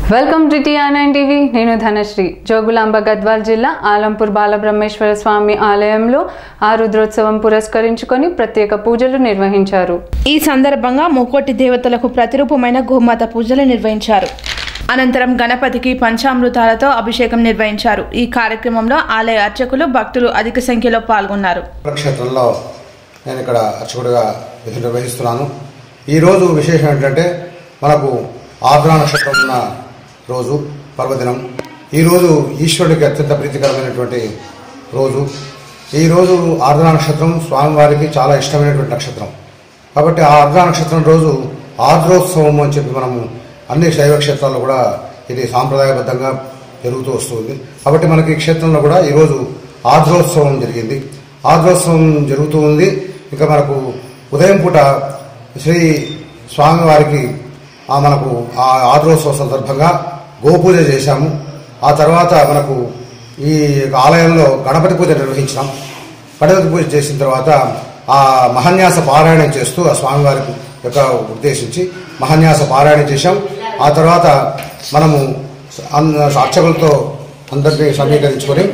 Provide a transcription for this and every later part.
welcome to TR TV నేను ధనశ్రీ జోగులాంబ గద్వాల్ జిల్లా ఆలంపూర్ బాలబ్రహ్మేశ్వర స్వామి ఆలయంలో ఆ రుద్రోత్సవం పురస్కరించుకొని ప్రత్యేక పూజలు నిర్వహించారు ఈ సందర్భంగా ముక్కోటి దేవతలకు ప్రతిరూపమైన గోమాత పూజలు నిర్వహించారు అనంతరం గణపతికి పంచామృతాలతో అభిషేకం నిర్వహించారు ఈ కార్యక్రమంలో ఆలయ అర్చకులు భక్తులు అధిక సంఖ్యలో పాల్గొన్నారు క్షేత్రంలో నేను ఇక్కడ అర్చకుడిగా విధులు నిర్వహిస్తున్నాను ఈరోజు విశేషం ఏంటంటే మనకు ఆర్ద్రా నక్షత్రం ఉన్న రోజు పర్వదినం ఈరోజు ఈశ్వరుడికి అత్యంత ప్రీతికరమైనటువంటి రోజు ఈరోజు ఆర్ద్రా నక్షత్రం స్వామివారికి చాలా ఇష్టమైనటువంటి నక్షత్రం కాబట్టి ఆ ఆర్ద్రా నక్షత్రం రోజు ఆర్ద్రోత్సవం అని చెప్పి మనము అన్ని శైవ క్షేత్రాల్లో కూడా ఇది సాంప్రదాయబద్ధంగా జరుగుతూ వస్తుంది కాబట్టి మనకి ఈ క్షేత్రంలో కూడా ఈరోజు ఆర్ద్రోత్సవం జరిగింది ఆర్ద్రోత్సవం జరుగుతూ ఉంది ఇంకా మనకు ఉదయం పూట శ్రీ స్వామివారికి ఆ మనకు ఆ ఆర్ద్రోత్సవం సందర్భంగా గోపూజ చేశాము ఆ తర్వాత మనకు ఈ ఆలయంలో గణపతి పూజ నిర్వహించినాం గణపతి పూజ చేసిన తర్వాత ఆ మహన్యాస పారాయణం చేస్తూ ఆ స్వామివారికి యొక్క ఉద్దేశించి మహన్యాస పారాయణం చేశాం ఆ తర్వాత మనము అన్- అర్చకులతో అందరినీ సమీకరించుకొని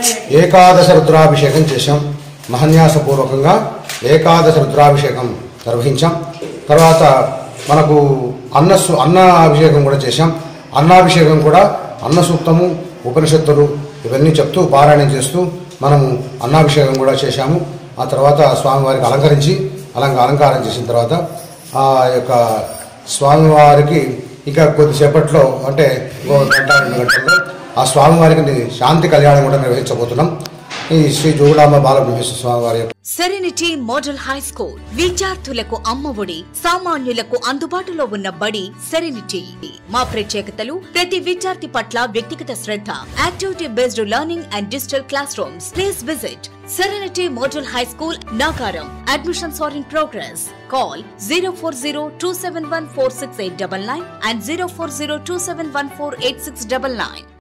ఏకాదశ రుద్రాభిషేకం చేశాం మహన్యాసపూర్వకంగా ఏకాదశ రుద్రాభిషేకం నిర్వహించాం తర్వాత మనకు అన్న సు- అన్న అభిషేకం కూడా చేశాం అన్నాభిషేకం కూడా అన్న సూక్తము ఉపనిషత్తులు ఇవన్నీ చెప్తూ పారాయణం చేస్తూ మనము అన్నాభిషేకం కూడా చేశాము ఆ తర్వాత స్వామివారికి అలంకరించి అలంక అలంకారం చేసిన తర్వాత ఆ యొక్క స్వామివారికి ఇంకా కొద్దిసేపట్లో అంటే ఇంకో గంట రెండు గంటల్లో ఆ స్వామివారికి శాంతి కళ్యాణం కూడా నిర్వహించబోతున్నాం ఈ శ్రీ జోగులాంబ బాలబ్రహ్మేశ్వర స్వామివారి యొక్క సెరెనిటీ మోడల్ హై స్కూల్ విద్యార్థులకు అమ్మఒడి సామాన్యులకు అందుబాటులో ఉన్న బడి సెరెనిటీ మా ప్రత్యేకతలు ప్రతి విద్యార్థి పట్ల వ్యక్తిగత శ్రద్ధ activity based learning and digital classrooms please visit Serenity model high school Nagaram admissions are in progress call zero four zero two seven one four six eight double nine and zero four zero two seven one four eight six double nine